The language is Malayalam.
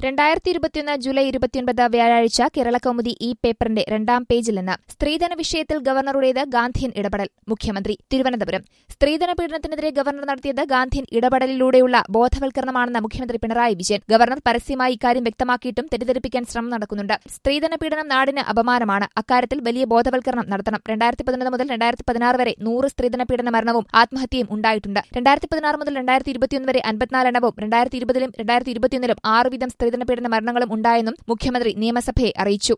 രണ്ടായിരത്തി ഇരുപത്തിയൊന്ന് ജൂലൈ ഇരുപത്തിയൊൻപത് വ്യാഴാഴ്ച കേരളകൗമുദി ഈ പേപ്പറിന്റെ രണ്ടാം പേജിൽ നിന്ന് സ്ത്രീധന വിഷയത്തിൽ ഗവർണറുടേത് ഗാന്ധിയൻ ഇടപെടൽ മുഖ്യമന്ത്രി തിരുവനന്തപുരം സ്ത്രീധന പീഡനത്തിനെതിരെ ഗവർണർ നടത്തിയത് ഗാന്ധിയൻ ഇടപെടലിലൂടെയുള്ള ബോധവൽക്കരണമാണെന്ന് മുഖ്യമന്ത്രി പിണറായി വിജയൻ ഗവർണർ പരസ്യമായി ഇക്കാര്യം വ്യക്തമാക്കിയിട്ടും തെറ്റിദ്ധരിപ്പിക്കാൻ ശ്രമം നടക്കുന്നുണ്ട് സ്ത്രീധന പീഡനം നാടിന് അപമാനമാണ് അക്കാര്യത്തിൽ വലിയ ബോധവൽക്കരണം നടത്തണം രണ്ടായിരത്തി പതിനൊന്ന് മുതൽ രണ്ടായിരത്തി പതിനാറ് വരെ നൂറ് സ്ത്രീധന പീഡന മരണവും ആത്മഹത്യയും ഉണ്ടായിട്ടുണ്ട് രണ്ടായിരത്തി പതിനാറ് മുതൽ രണ്ടായിരത്തി ഇരുപത്തിയൊന്ന് വരെ അൻപത്തിനാല് എണ്ണവും രണ്ടായിരത്തി ഇരുപതിലും രണ്ടായിരത്തി ഇരുപത്തിയൊന്നിലും ആറ് വീതം സ്ത്രീധന പീഡന മരണങ്ങളും ഉണ്ടായെന്നും മുഖ്യമന്ത്രി നിയമസഭയെ അറിയിച്ചു